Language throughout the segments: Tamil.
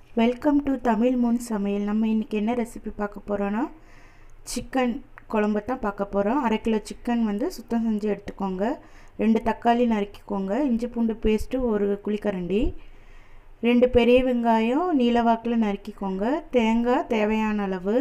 வெல்கம் டு தமிழ் முன் சமையல் நம்ம இன்றைக்கி என்ன ரெசிபி பார்க்க போகிறோன்னா சிக்கன் குழம்பு தான் பார்க்க போகிறோம் அரை கிலோ சிக்கன் வந்து சுத்தம் செஞ்சு எடுத்துக்கோங்க ரெண்டு தக்காளி நறுக்கிக்கோங்க இஞ்சி பூண்டு பேஸ்ட்டு ஒரு குழிக்கரண்டி ரெண்டு பெரிய வெங்காயம் நீளவாக்கில் நறுக்கிக்கோங்க தேங்காய் தேவையான அளவு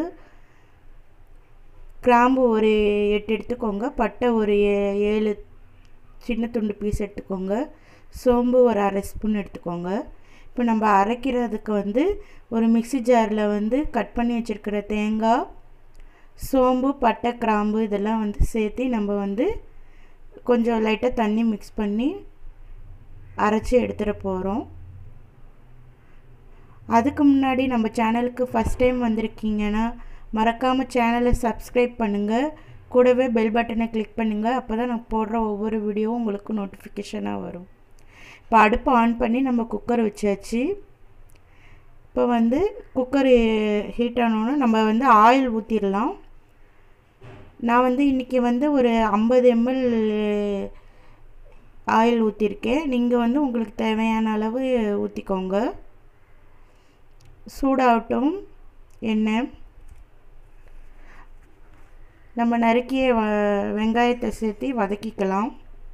கிராம்பு ஒரு எட்டு எடுத்துக்கோங்க பட்டை ஒரு ஏ- ஏழு சின்ன துண்டு பீஸ் எடுத்துக்கோங்க சோம்பு ஒரு அரை ஸ்பூன் எடுத்துக்கோங்க இப்போ நம்ம அரைக்கிறதுக்கு வந்து ஒரு மிக்ஸி ஜாரில் வந்து கட் பண்ணி வச்சுருக்கிற தேங்காய் சோம்பு பட்டை கிராம்பு இதெல்லாம் வந்து சேர்த்து நம்ம வந்து கொஞ்சம் லைட்டாக தண்ணி மிக்ஸ் பண்ணி அரைச்சி எடுத்துகிட போகிறோம் அதுக்கு முன்னாடி நம்ம சேனலுக்கு ஃபஸ்ட் டைம் வந்திருக்கீங்கன்னா மறக்காமல் சேனலை சப்ஸ்கிரைப் பண்ணுங்கள் கூடவே பெல் பட்டனை கிளிக் பண்ணுங்கள் அப்போ தான் நான் போடுற ஒவ்வொரு வீடியோவும் உங்களுக்கு நோட்டிஃபிகேஷனாக வரும் இப்போ அடுப்பு ஆன் பண்ணி நம்ம குக்கர் வச்சாச்சு இப்போ வந்து குக்கர் ஹீட் ஆனோன்னு நம்ம வந்து ஆயில் ஊற்றிடலாம் நான் வந்து இன்றைக்கி வந்து ஒரு ஐம்பது எம்எல் ஆயில் ஊற்றிருக்கேன் நீங்கள் வந்து உங்களுக்கு தேவையான அளவு ஊற்றிக்கோங்க சூடாகட்டும் எண்ணெய் நம்ம நறுக்கிய வ- வெங்காயத்தை சேர்த்து வதக்கிக்கலாம்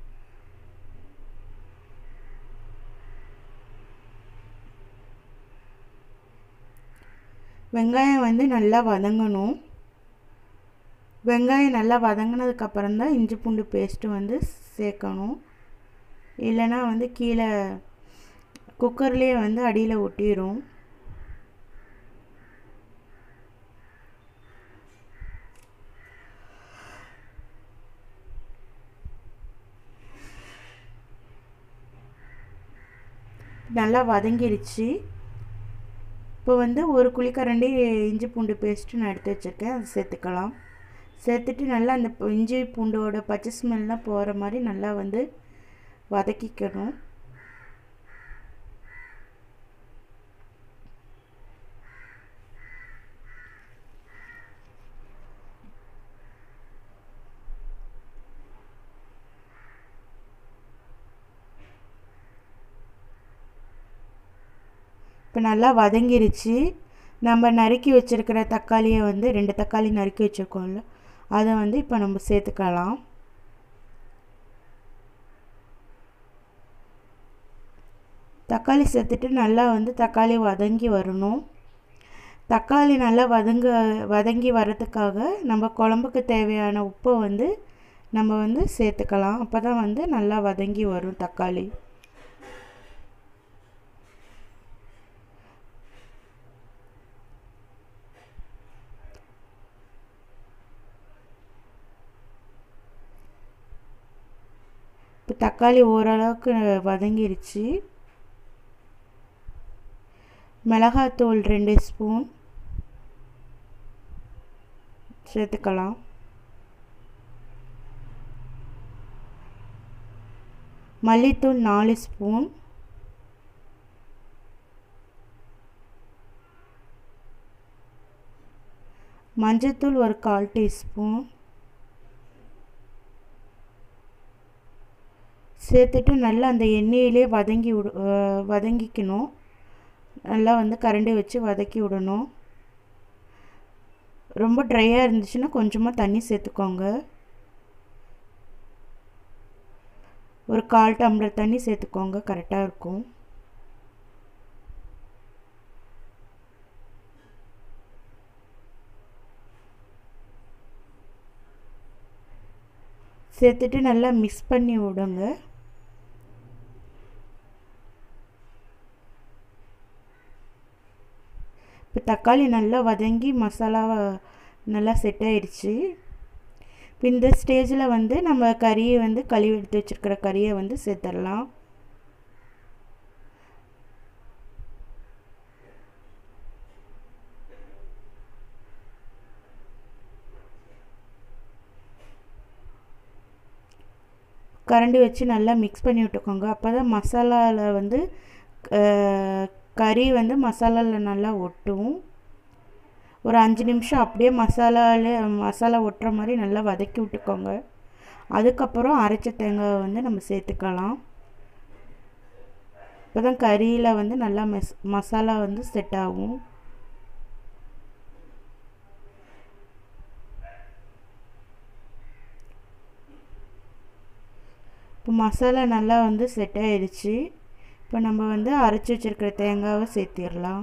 வெங்காயம் வந்து நல்லா வதங்கணும் வெங்காயம் நல்லா வதங்கினதுக்கப்புறம் தான் இஞ்சி பூண்டு பேஸ்ட்டு வந்து சேர்க்கணும் இல்லைன்னா வந்து கீழே குக்கர்லேயே வந்து அடியில் ஒட்டிடும் நல்லா வதங்கிருச்சு இப்போ வந்து ஒரு குழிக்கரண்டி இஞ்சி பூண்டு பேஸ்ட்டு நான் எடுத்து வச்சுருக்கேன் அதை சேர்த்துக்கலாம் சேர்த்துட்டு நல்லா அந்த ப- இஞ்சி பூண்டோட பச்சை ஸ்மெல்லாம் போகிற மாதிரி நல்லா வந்து வதக்கிக்கணும் இப்போ நல்லா வதங்கிருச்சு நம்ம நறுக்கி வச்சிருக்கிற தக்காளியை வந்து ரெண்டு தக்காளி நறுக்கி வச்சுருக்கோம்ல அதை வந்து இப்போ நம்ம சேர்த்துக்கலாம் தக்காளி சேர்த்துட்டு நல்லா வந்து தக்காளி வதங்கி வரணும் தக்காளி நல்லா வதங்க வதங்கி வரதுக்காக நம்ம குழம்புக்கு தேவையான உப்பை வந்து நம்ம வந்து சேர்த்துக்கலாம் அப்போ தான் வந்து நல்லா வதங்கி வரும் தக்காளி இப்போ தக்காளி ஓரளவுக்கு வதங்கிருச்சு மிளகாத்தூள் ரெண்டு ஸ்பூன் சேர்த்துக்கலாம் மல்லித்தூள் நாலு ஸ்பூன் மஞ்சத்தூள் ஒரு கால் டீஸ்பூன் சேர்த்துட்டு நல்லா அந்த எண்ணெயிலே வதங்கி விடு அஹ் வதங்கிக்கணும் நல்லா வந்து கரண்டி வச்சு வதக்கி விடணும் ரொம்ப ட்ரையாக இருந்துச்சுன்னா கொஞ்சமாக தண்ணி சேர்த்துக்கோங்க ஒரு கால் டம்ளர் தண்ணி சேர்த்துக்கோங்க கரெக்டாக இருக்கும் சேர்த்துட்டு நல்லா மிக்ஸ் பண்ணி விடுங்க இப்போ தக்காளி நல்லா வதங்கி மசாலாவை நல்லா செட் ஆயிடுச்சு இப்போ இந்த ஸ்டேஜில் வந்து நம்ம கறியை வந்து கழுவி எடுத்து வச்சுருக்கிற கறியை வந்து சேர்த்துடலாம் கரண்டி வச்சு நல்லா மிக்ஸ் பண்ணி விட்டுக்கோங்க அப்போ தான் மசாலாவில் வந்து அஹ், கறி வந்து மசாலாவில் நல்லா ஒட்டும் ஒரு அஞ்சு நிமிஷம் அப்படியே மசாலாவில் மசாலா ஒட்டுற மாதிரி நல்லா வதக்கி விட்டுக்கோங்க அதுக்கப்புறம் அரைச்ச தேங்காய் வந்து நம்ம சேர்த்துக்கலாம் அப்போ தான் கறியில் வந்து நல்லா மெஸ் மசாலா வந்து செட் ஆகும் இப்போ மசாலா நல்லா வந்து செட் ஆயிடுச்சு இப்போ நம்ம வந்து அரைச்சி வச்சுருக்கிற தேங்காவை சேர்த்திடலாம்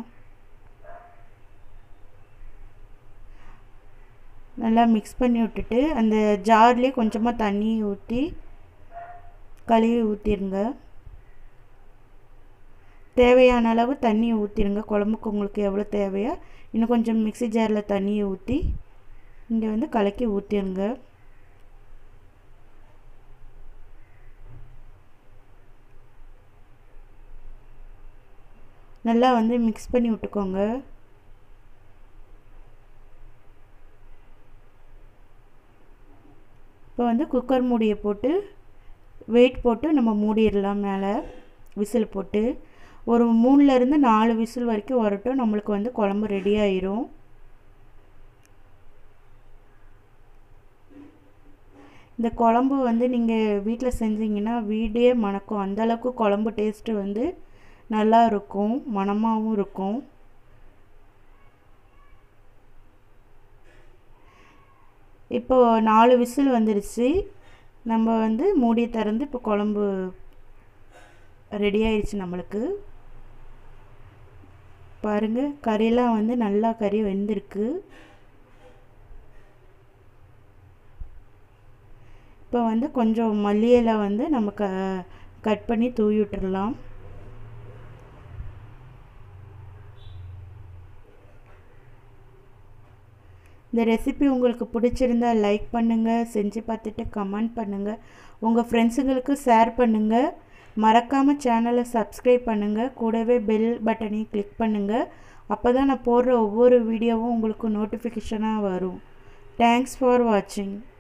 நல்லா மிக்ஸ் பண்ணி விட்டுட்டு அந்த ஜார்லேயே கொஞ்சமாக தண்ணி ஊற்றி கழுவி ஊற்றிடுங்க தேவையான அளவு தண்ணி ஊற்றிடுங்க குழம்புக்கு உங்களுக்கு எவ்வளோ தேவையோ இன்னும் கொஞ்சம் மிக்சி ஜாரில் தண்ணியை ஊற்றி இங்கே வந்து கலக்கி ஊற்றிடுங்க நல்லா வந்து மிக்ஸ் பண்ணி விட்டுக்கோங்க இப்போ வந்து குக்கர் மூடியை போட்டு வெயிட் போட்டு நம்ம மூடிடலாம் மேலே விசில் போட்டு ஒரு மூணுலேருந்து நாலு விசில் வரைக்கும் வரட்டும் நம்மளுக்கு வந்து குழம்பு ரெடி ஆயிரும் இந்த குழம்பு வந்து நீங்கள் வீட்டில் செஞ்சீங்கன்னா வீடே மணக்கும் அந்தளவுக்கு குழம்பு டேஸ்ட்டு வந்து நல்லா இருக்கும் மணமாகவும் இருக்கும் இப்போ நாலு விசில் வந்துருச்சு நம்ம வந்து மூடி திறந்து இப்போ குழம்பு ரெடி ஆயிடுச்சு நம்மளுக்கு பாருங்கள் கறியெல்லாம் வந்து நல்லா கறி வெந்திருக்கு இப்போ வந்து கொஞ்சம் மல்லியலை வந்து நம்ம க கட் பண்ணி தூவி விட்டுறலாம் இந்த ரெசிபி உங்களுக்கு பிடிச்சிருந்தா லைக் பண்ணுங்கள் செஞ்சு பார்த்துட்டு கமெண்ட் பண்ணுங்கள் உங்கள் ஃப்ரெண்ட்ஸுங்களுக்கு ஷேர் பண்ணுங்கள் மறக்காமல் சேனலை சப்ஸ்கிரைப் பண்ணுங்கள் கூடவே பெல் பட்டனையும் கிளிக் பண்ணுங்கள் அப்போ தான் நான் போடுற ஒவ்வொரு வீடியோவும் உங்களுக்கு நோட்டிஃபிகேஷனாக வரும் தேங்க்ஸ் ஃபார் வாட்சிங்